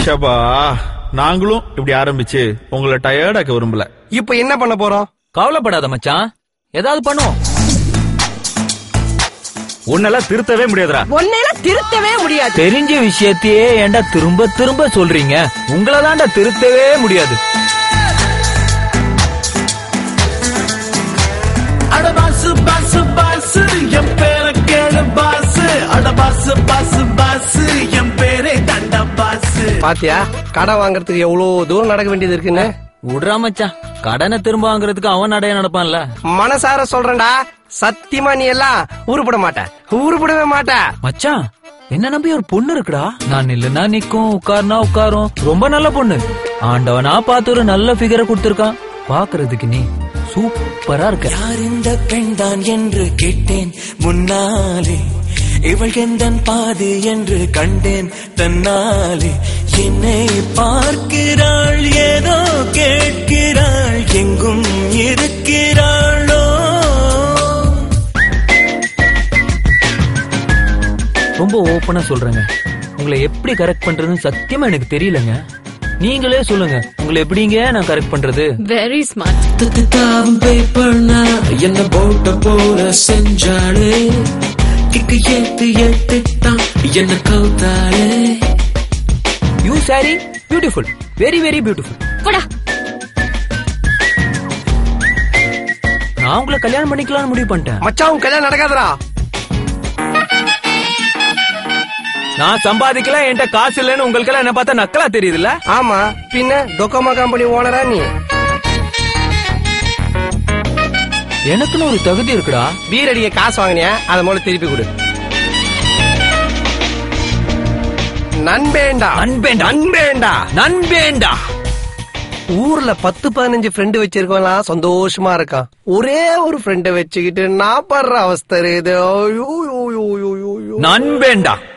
ஷபா நாங்களும் இப்படி ஆரம்பிச்சு உங்களை டயர்டாக்க விரும்பல இப்ப என்ன பண்ண போறோம் கவலைப்படாத மச்சான் ஏதாவது பண்ணுவோம் உன்னெல்லாம் திருத்தவே முடியாதுடா ஒன்னேலாம் திருத்தவே முடியாது தெரிஞ்ச விஷயத்தையே ஏன்டா திரும்ப திரும்ப சொல்றீங்க உங்களை தான்டா திருத்தவே முடியாது அட பாசு பாசு பாசு என் பேரை கேளு பாசு அட பாசு பாசு பாசு என் பேரே தண்ட பாசு பாத்தியா கடை வாங்குறதுக்கு எவ்வளவு தூரம் நடக்க வேண்டியது இருக்குன்னு விடுறா மச்சான் கடனை திரும்ப வாங்குறதுக்கு அவன் நடைய நடப்பான்ல மனசார சொல்றேன்டா சத்தியமா நீ எல்லாம் உருப்பட மாட்ட உருப்படவே மாட்ட மச்சான் என்ன நம்பி ஒரு பொண்ணு இருக்குடா நான் நில்லுனா நிக்கும் உட்காருனா உட்காரும் ரொம்ப நல்ல பொண்ணு ஆண்டவனா பார்த்து ஒரு நல்ல ஃபிகரை கொடுத்திருக்கான் பாக்குறதுக்கு நீ சூப்பரா இருக்க யார் இந்த பெண்தான் என்று கேட்டேன் முன்னாலே இவள் எந்தன் பாதி என்று கண்டேன் தன்னாலே என்னை பார்க்கிறாள் ஏதோ கேட்கிறாள் எங்கும் இருக்கிறாளோ ரொம்ப ஓப்பனா சொல்றேங்க உங்களை எப்படி கரெக்ட் பண்றதுன்னு சத்தியமா எனக்கு தெரியலங்க நீங்களே சொல்லுங்க உங்களை எப்படிங்க நான் கரெக்ட் பண்றது வெரி ஸ்மார்ட் தாவும் பேப்பர்னா என்ன போட்ட போல செஞ்சாளே கிக்கு ஏத்து ஏத்து தான் என்ன கவுத்தாளே you sorry beautiful very very beautiful போடா நான் உங்களை கல்யாணம் பண்ணிக்கலாம்னு முடிவு பண்ணிட்டேன் மச்சான் உன் கல்யாணம் நடக்காதடா நான் சம்பாதிக்கல என்கிட்ட காசு இல்லைன்னு உங்களுக்கெல்லாம் என்ன பார்த்தா நக்கலா தெரியுதுல்ல ஆமா பின்ன டொக்கோமா கம்பெனி ஓனரா நீ எனக்குன்னு ஒரு தகுதி இருக்குடா பீர் அடிக்க காசு வாங்கினியா அதை முதல்ல திருப்பி கொடு நண்பேண்டா நண்பேண்டா. நண்பேண்டா நண்பேண்டா ஊர்ல பத்து பதினஞ்சு ஃப்ரெண்டு வச்சிருக்கவன்லாம் சந்தோஷமா இருக்கான் ஒரே ஒரு ஃப்ரெண்டை வச்சுக்கிட்டு நான் படுற அவஸ்தை இது ஐயோ, ஐயோ, ஐயோ, ஐயோ, ஐயோ. நண்பேண்டா